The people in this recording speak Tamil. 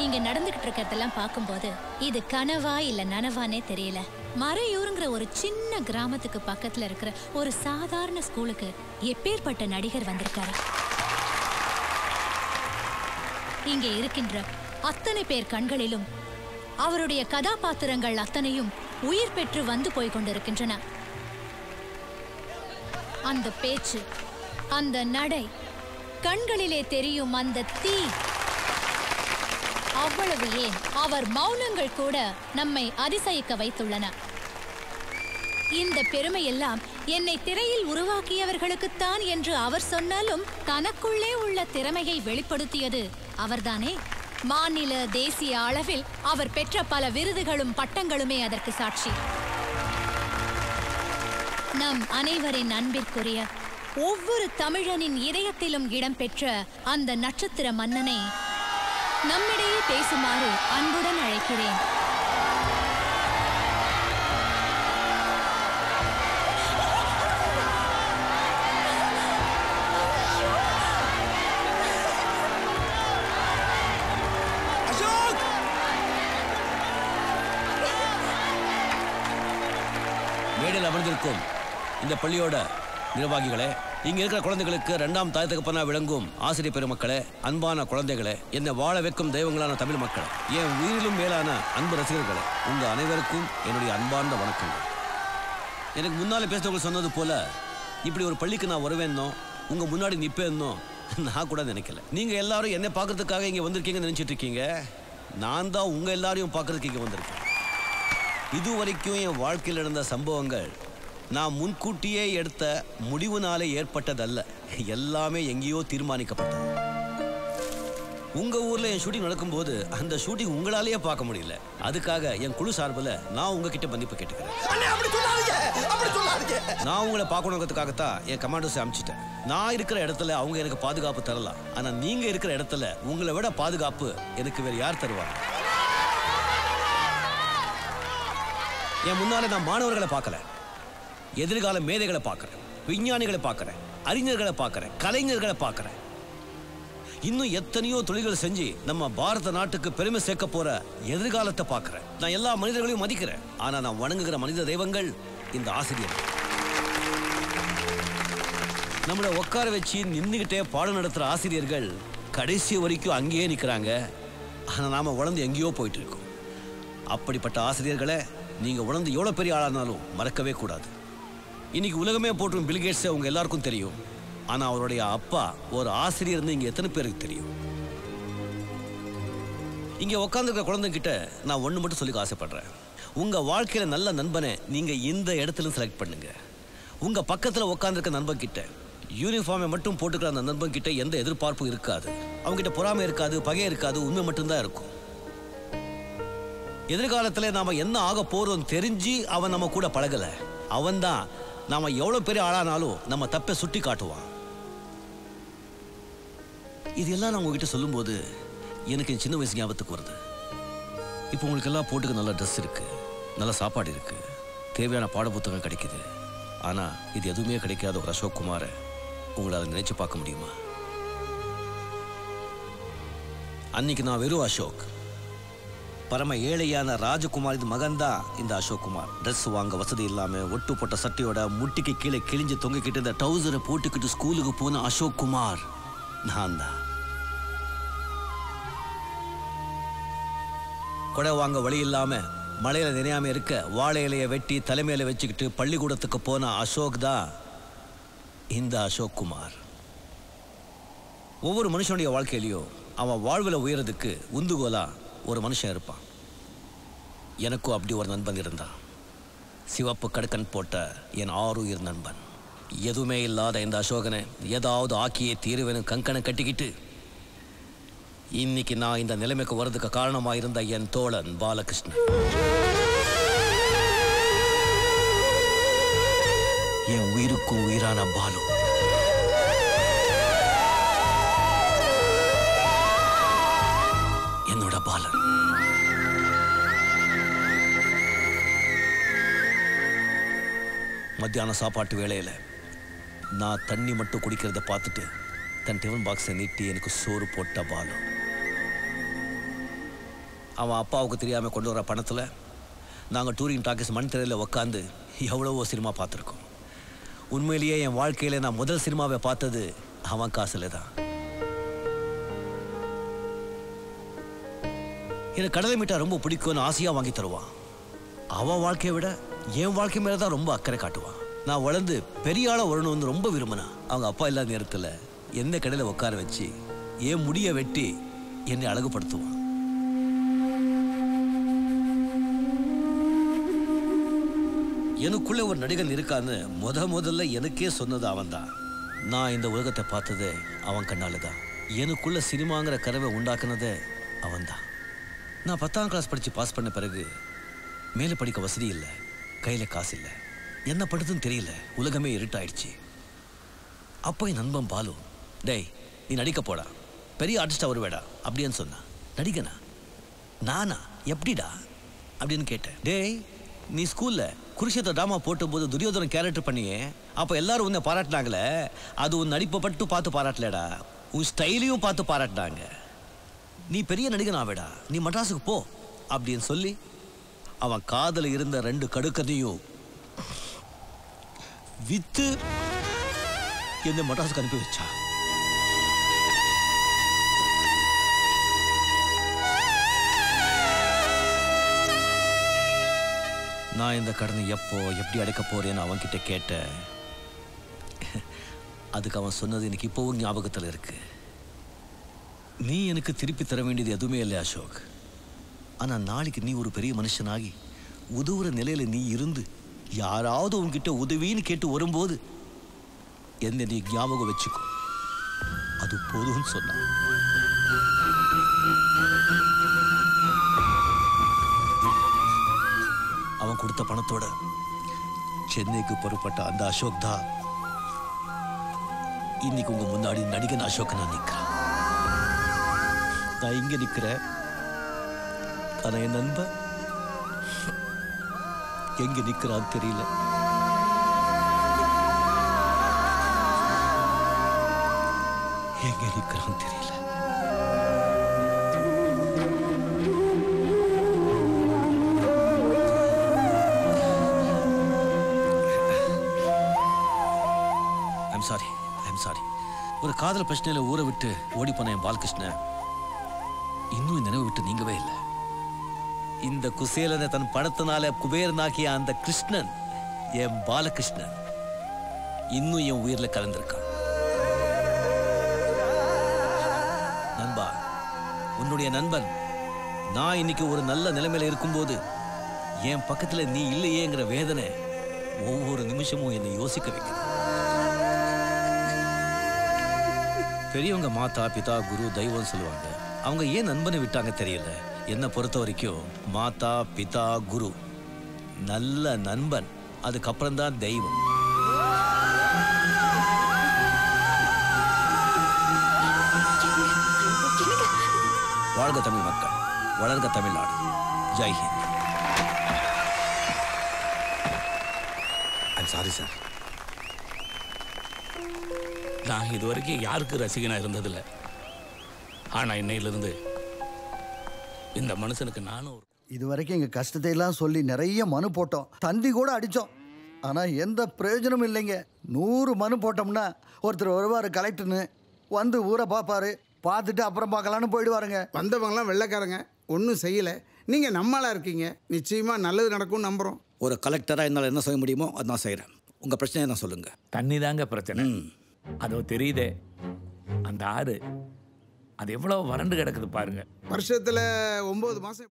இங்க நடந்துகிட்டு இருக்கிறதெல்லாம் பார்க்கும்போது இது கனவா இல்ல நனவானே தெரியல மறையூருங்கிற ஒரு சின்ன கிராமத்துக்கு பக்கத்துல இருக்கிற ஒரு சாதாரண ஸ்கூலுக்கு எப்பேற்பட்ட நடிகர் வந்திருக்காரு இங்கே இருக்கின்ற அத்தனை பேர் கண்களிலும் அவருடைய கதாபாத்திரங்கள் அத்தனையும் உயிர் பெற்று வந்து போய் கொண்டிருக்கின்றன அந்த பேச்சு அந்த நடை கண்களிலே தெரியும் அந்த தீ அவ்வளவு ஏன் அவர் மௌனங்கள் கூட நம்மை அதிசயிக்க வைத்துள்ளன இந்த பெருமை எல்லாம் என்னை திரையில் உருவாக்கியவர்களுக்குத்தான் என்று அவர் சொன்னாலும் தனக்குள்ளே உள்ள திறமையை வெளிப்படுத்தியது அவர்தானே மாநில தேசிய அளவில் அவர் பெற்ற பல விருதுகளும் பட்டங்களுமே அதற்கு சாட்சி நம் அனைவரின் அன்பிற்குரிய ஒவ்வொரு தமிழனின் இதயத்திலும் இடம்பெற்ற அந்த நட்சத்திர மன்னனை நம்மிடையே பேசுமாறு அன்புடன் அழைக்கிறேன் அசோக் மேடையில் அமர்ந்திருக்கும் இந்த பள்ளியோட நிர்வாகிகளே இங்க இருக்கிற குழந்தைகளுக்கு இரண்டாம் தாய் தகப்பனா விளங்கும் ஆசிரியர் பெருமக்களே அன்பான குழந்தைகளே என்னை வாழ வைக்கும் தெய்வங்களான தமிழ் மக்கள் என் உயிரிலும் மேலான அன்பு ரசிகர்களே உங்க அனைவருக்கும் என்னுடைய அன்பார்ந்த வணக்கங்கள் எனக்கு முன்னாலே பேசுறவங்க சொன்னது போல இப்படி ஒரு பள்ளிக்கு நான் வருவேன்னோ உங்க முன்னாடி நிப்பேன்னோ நான் கூட நினைக்கல நீங்க எல்லாரும் என்ன பார்க்கறதுக்காக இங்க வந்திருக்கீங்கன்னு நினைச்சிட்டு இருக்கீங்க நான் தான் உங்க எல்லாரையும் பார்க்கறதுக்கு இங்க வந்திருக்கேன் இது வரைக்கும் என் வாழ்க்கையில் நடந்த சம்பவங்கள் நான் முன்கூட்டியே எடுத்த முடிவுனாலே ஏற்பட்டதல்ல எல்லாமே எங்கேயோ தீர்மானிக்கப்பட்டது உங்க ஊர்ல என் ஷூட்டிங் நடக்கும்போது அந்த ஷூட்டிங் உங்களாலேயே பார்க்க முடியல அதுக்காக என் குழு சார்பில் நான் உங்ககிட்ட மன்னிப்பு கேட்டுக்கிறேன் அண்ணே அப்படி சொல்லாதீங்க அப்படி சொல்லாதீங்க நான் உங்களை பார்க்கணுங்கிறதுக்காகத்தான் என் கமாண்டோஸை அனுப்பிச்சிட்டேன் நான் இருக்கிற இடத்துல அவங்க எனக்கு பாதுகாப்பு தரலாம் ஆனா நீங்க இருக்கிற இடத்துல உங்களை விட பாதுகாப்பு எனக்கு வேற யார் தருவாங்க என் முன்னாலே நான் மாணவர்களை பார்க்கல எதிர்கால மேதைகளை பார்க்கறேன் விஞ்ஞானிகளை பார்க்கறேன் அறிஞர்களை பார்க்கறேன் கலைஞர்களை பார்க்கறேன் இன்னும் எத்தனையோ தொழில்கள் செஞ்சு நம்ம பாரத நாட்டுக்கு பெருமை சேர்க்க போற எதிர்காலத்தை பார்க்கறேன் நான் எல்லா மனிதர்களையும் மதிக்கிறேன் ஆனா நான் வணங்குகிற மனித தெய்வங்கள் இந்த ஆசிரியர் நம்மளை உட்கார வச்சு நின்றுகிட்டே பாடம் நடத்துற ஆசிரியர்கள் கடைசி வரைக்கும் அங்கேயே நிற்கிறாங்க ஆனா நாம உழந்து எங்கேயோ போயிட்டு இருக்கோம் அப்படிப்பட்ட ஆசிரியர்களை நீங்க உணர்ந்து எவ்வளவு பெரிய ஆளானாலும் மறக்கவே கூடாது இன்னைக்கு உலகமே போற்றும் பில்கேட்ஸை உங்க எல்லாருக்கும் தெரியும் ஆனா அவருடைய அப்பா ஒரு ஆசிரியர்னு இங்க எத்தனை பேருக்கு தெரியும் இங்க உட்காந்துருக்க குழந்தைகிட்ட நான் ஒண்ணு மட்டும் சொல்லிக்க ஆசைப்படுறேன் உங்க வாழ்க்கையில நல்ல நண்பனை நீங்க இந்த இடத்துல செலக்ட் பண்ணுங்க உங்க பக்கத்துல உட்காந்துருக்க நண்பன் கிட்ட யூனிஃபார்மை மட்டும் போட்டுக்கிற அந்த நண்பன் கிட்ட எந்த எதிர்பார்ப்பும் இருக்காது அவங்க கிட்ட பொறாமை இருக்காது பகை இருக்காது உண்மை மட்டும்தான் இருக்கும் எதிர்காலத்துல நாம என்ன ஆக போறோம் தெரிஞ்சு அவன் நம்ம கூட பழகல அவன்தான் நாம எவ்வளவு பெரிய ஆளானாலும் நம்ம தப்பை சுட்டி காட்டுவான் இதெல்லாம் நான் உங்ககிட்ட சொல்லும்போது எனக்கு என் சின்ன வயசு ஞாபகத்துக்கு வருது இப்போ உங்களுக்கு எல்லாம் போட்டுக்க நல்ல ட்ரெஸ் இருக்கு நல்ல சாப்பாடு இருக்கு தேவையான பாட புத்தகம் கிடைக்குது ஆனா இது எதுவுமே கிடைக்காத ஒரு அசோக் குமாரை உங்களால நினைச்சு பார்க்க முடியுமா அன்னைக்கு நான் வெறும் அசோக் பரம ஏழையான ராஜகுமாரின் மகன்தான் இந்த அசோக் குமார் ட்ரெஸ் வாங்க வசதி இல்லாம ஒட்டு போட்ட சட்டையோட முட்டிக்கு கீழே கிழிஞ்சு தொங்கிக்கிட்டு இந்த டவுசரை போட்டுக்கிட்டு ஸ்கூலுக்கு போன அசோக் குமார் நான் தான் கொடை வாங்க வழி இல்லாம மழையில நினையாம இருக்க வாழை இலைய வெட்டி தலைமையில வச்சுக்கிட்டு பள்ளிக்கூடத்துக்கு போன அசோக் தான் இந்த அசோக் குமார் ஒவ்வொரு மனுஷனுடைய வாழ்க்கையிலையும் அவன் வாழ்வில் உயரதுக்கு உந்துகோலா ஒரு மனுஷன் இருப்பான் எனக்கும் அப்படி ஒரு நண்பன் இருந்தான் சிவப்பு கடுக்கன் போட்ட என் ஆறுயிர் நண்பன் எதுவுமே இல்லாத இந்த அசோகனை ஏதாவது ஆக்கியே தீருவேன்னு கங்கணம் கட்டிக்கிட்டு இன்னைக்கு நான் இந்த நிலைமைக்கு வர்றதுக்கு காரணமாக இருந்த என் தோழன் பாலகிருஷ்ணன் என் உயிருக்கும் உயிரான பாலு என்னோட பாலன் மத்தியான சாப்பாட்டு வேளையில நான் தண்ணி மட்டும் குடிக்கிறத பார்த்துட்டு தன் டிஃபன் பாக்ஸை நீட்டி எனக்கு சோறு போட்ட பாலு அவன் அப்பாவுக்கு தெரியாமல் கொண்டு வர பணத்தில் நாங்கள் டூரிங் டாக்கீஸ் மண் திரையில் உக்காந்து எவ்வளவோ சினிமா பார்த்துருக்கோம் உண்மையிலேயே என் வாழ்க்கையில் நான் முதல் சினிமாவை பார்த்தது அவன் காசில் தான் எனக்கு கடலை மிட்டாய் ரொம்ப பிடிக்கும்னு ஆசையாக வாங்கி தருவான் அவன் வாழ்க்கையை விட என் வாழ்க்கை மேலே தான் ரொம்ப அக்கறை காட்டுவான் நான் வளர்ந்து பெரிய ஆளாக வரணும்னு ரொம்ப விரும்பினேன் அவங்க அப்பா இல்லாத நேரத்தில் எந்த கடையில் உட்கார வச்சு என் முடியை வெட்டி என்னை அழகுபடுத்துவான் எனக்குள்ள ஒரு நடிகன் இருக்கான்னு முத முதல்ல எனக்கே சொன்னது அவன்தான் நான் இந்த உலகத்தை பார்த்தது அவன் கண்ணால தான் எனக்குள்ள சினிமாங்கிற கனவை உண்டாக்குனது அவன்தான் நான் பத்தாம் கிளாஸ் படித்து பாஸ் பண்ண பிறகு மேலே படிக்க வசதி இல்லை கையில் காசு இல்லை என்ன படுதுன்னு தெரியல உலகமே இருட்டாயிடுச்சு அப்போ என் நண்பன் பாலு டேய் நீ நடிக்க போடா பெரிய ஆர்டிஸ்டாக வருவேடா அப்படின்னு சொன்னான் நடிகனா நானா எப்படிடா அப்படின்னு கேட்டேன் டேய் நீ ஸ்கூலில் குருஷேத்திர ட்ராமா போட்டும்போது துரியோதனன் கேரக்டர் பண்ணியே அப்போ எல்லாரும் உன்னை பாராட்டினாங்களே அது உன் நடிப்பை மட்டும் பார்த்து பாராட்டலடா உன் ஸ்டைலையும் பார்த்து பாராட்டினாங்க நீ பெரிய நடிகன் ஆவேடா நீ மட்ராஸுக்கு போ அப்படின்னு சொல்லி அவன் காதல இருந்த ரெண்டு கடுக்கதையும் வித்து என்னை மட்ராஸுக்கு அனுப்பி வச்சா நான் இந்த கடனை எப்போ எப்படி அடைக்க போறேன்னு அவன்கிட்ட கேட்டேன் அதுக்கு அவன் சொன்னது எனக்கு இப்போவும் ஞாபகத்தில் இருக்கு நீ எனக்கு திருப்பி தர வேண்டியது எதுவுமே இல்லை அசோக் ஆனா நாளைக்கு நீ ஒரு பெரிய மனுஷனாகி உதவுற நிலையில நீ இருந்து யாராவது உன்கிட்ட உதவின்னு கேட்டு வரும்போது என்ன நீ ஞாபகம் வச்சுக்கோ அது போதும்னு சொன்னான் அவன் கொடுத்த பணத்தோட சென்னைக்கு புறப்பட்ட அந்த அசோக் தான் இன்னைக்கு உங்க முன்னாடி நடிகன் அசோக் நான் நிக்கிறேன் நான் இங்க நிக்கிறேன் ஆனா என் நண்பன் எங்க நிக்கிறான்னு தெரியல எங்க நிக்கிறான்னு தெரியல ஐம் சாரி ஐம் சாரி ஒரு காதல் பிரச்சனையில ஊரை விட்டு ஓடி போன என் பாலகிருஷ்ணன் இன்னும் என் நினைவு விட்டு நீங்கவே இல்லை இந்த குசேலனை தன் படத்தினால குபேரனாக்கிய அந்த கிருஷ்ணன் என் பாலகிருஷ்ணன் இன்னும் என் உயிர்ல கலந்திருக்கான் நண்பா உன்னுடைய நண்பன் நான் இன்னைக்கு ஒரு நல்ல நிலைமையில இருக்கும்போது என் பக்கத்துல நீ இல்லையேங்கிற வேதனை ஒவ்வொரு நிமிஷமும் என்னை யோசிக்க வைக்குது பெரியவங்க மாதா பிதா குரு தெய்வம் சொல்லுவாங்க அவங்க ஏன் நண்பனை விட்டாங்க தெரியல என்னை பொறுத்த வரைக்கும் மாதா பிதா குரு நல்ல நண்பன் அதுக்கப்புறம் தான் தெய்வம் வாழ்க தமிழ் மக்கள் வளர்க Tamil Nadu Jai Hind I'm sorry sir நான் இது வரைக்கும் யாருக்கு ரசிகனாக இருந்ததில்லை ஆனால் இன்னையிலிருந்து இந்த மனுஷனுக்கு நானும் ஒரு இது வரைக்கும் எங்கள் கஷ்டத்தை எல்லாம் சொல்லி நிறைய மனு போட்டோம் தந்தி கூட அடித்தோம் ஆனால் எந்த பிரயோஜனமும் இல்லைங்க நூறு மனு போட்டோம்னா ஒருத்தர் வருவார் கலெக்டர்னு வந்து ஊரை பார்ப்பாரு பார்த்துட்டு அப்புறம் பார்க்கலான்னு போயிடுவாருங்க வந்தவங்கலாம் வெள்ளைக்காரங்க ஒன்றும் செய்யலை நீங்கள் நம்மளா இருக்கீங்க நிச்சயமாக நல்லது நடக்கும்னு நம்புகிறோம் ஒரு கலெக்டராக என்னால் என்ன செய்ய முடியுமோ அதை நான் செய்கிறேன் உங்கள் பிரச்சனையை நான் சொல்லுங்கள் தண்ணி தாங்க பிரச்சனை அதோ தெரியுதே அந்த ஆறு அது எவ்வளோ வறண்டு கிடக்குது பாருங்க வருஷத்தில் ஒம்பது மாதம்